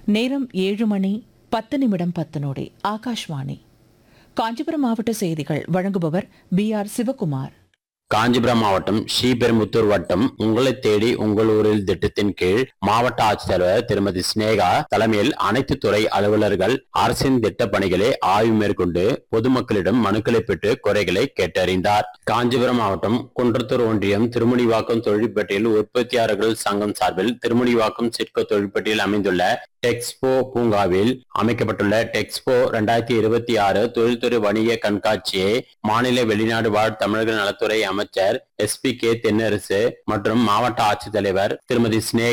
நேரம் ஏழு மணி பத்து நிமிடம் பத்து நொடி ஆகாஷ்வாணி காஞ்சிபுரம் மாவட்ட செய்திகள் வழங்குபவர் பி ஆர் சிவகுமார் காஞ்சிபுரம் மாவட்டம் ஸ்ரீபெரும்புத்தூர் வட்டம் உங்களை தேடி உங்கள் ஊரில் திட்டத்தின் கீழ் மாவட்ட ஆட்சித்தலைவர் திருமதி சினேகா தலைமையில் அனைத்து துறை அலுவலர்கள் அரசின் திட்ட பணிகளை ஆய்வு மேற்கொண்டு பொதுமக்களிடம் மனுக்களை பெற்று குறைகளை கேட்டறிந்தார் காஞ்சிபுரம் மாவட்டம் குன்றத்தூர் ஒன்றியம் திருமுனிவாக்கம் தொழிற்பேட்டையில் உற்பத்தியாளர்கள் சங்கம் சார்பில் திருமுனிவாக்கம் சிட்கோ தொழிற்பேட்டையில் அமைந்துள்ள டெக்ஸ்போ பூங்காவில் அமைக்கப்பட்டுள்ள டெக்ஸ்போ ரெண்டாயிரத்தி இருபத்தி ஆறு தொழில்துறை வணிக கண்காட்சியை மாநில வெளிநாடு வாழ் தமிழக நலத்துறை அமைச்சர் எஸ் பி கே தென்னரசு மற்றும் மாவட்ட ஆட்சித்தலைவர் திருமதி ஸ்னே